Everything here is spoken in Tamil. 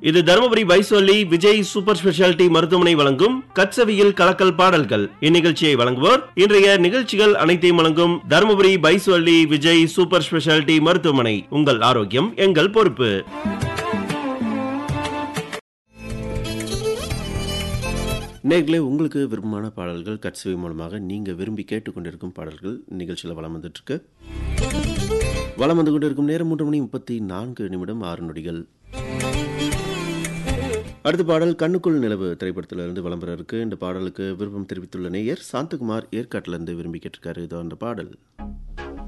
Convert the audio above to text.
இது தருமபுரி பைசோலி விஜய் சூப்பர் ஸ்பெஷாலிட்டி மருத்துவமனை வழங்கும் கச்சவியில் கலக்கல் பாடல்கள் இந்நிகழ்ச்சியை வழங்குவோர் இன்றைய நிகழ்ச்சிகள் அனைத்தையும் வழங்கும் தருமபுரி பைசோலி விஜய் சூப்பர் ஸ்பெஷாலிட்டி மருத்துவமனை உங்கள் ஆரோக்கியம் எங்கள் பொறுப்பு நேர்களே உங்களுக்கு விருப்பமான பாடல்கள் கட்சவி மூலமாக நீங்கள் விரும்பி கேட்டுக்கொண்டிருக்கும் பாடல்கள் நிகழ்ச்சியில் வளம் வந்துட்டு இருக்கு வளம் வந்து கொண்டிருக்கும் நேரம் மூன்று மணி முப்பத்தி நான்கு நிமிடம் ஆறு நொடிகள் அடுத்த பாடல் கண்ணுக்குள் நிலவு திரைப்படத்திலிருந்து விளம்பரம் இருக்கு இந்த பாடலுக்கு விருப்பம் தெரிவித்துள்ள நேயர் சாந்தகுமார் ஏற்காட்டிலிருந்து விரும்பி கேட்டிருக்காரு இதோ அந்த பாடல்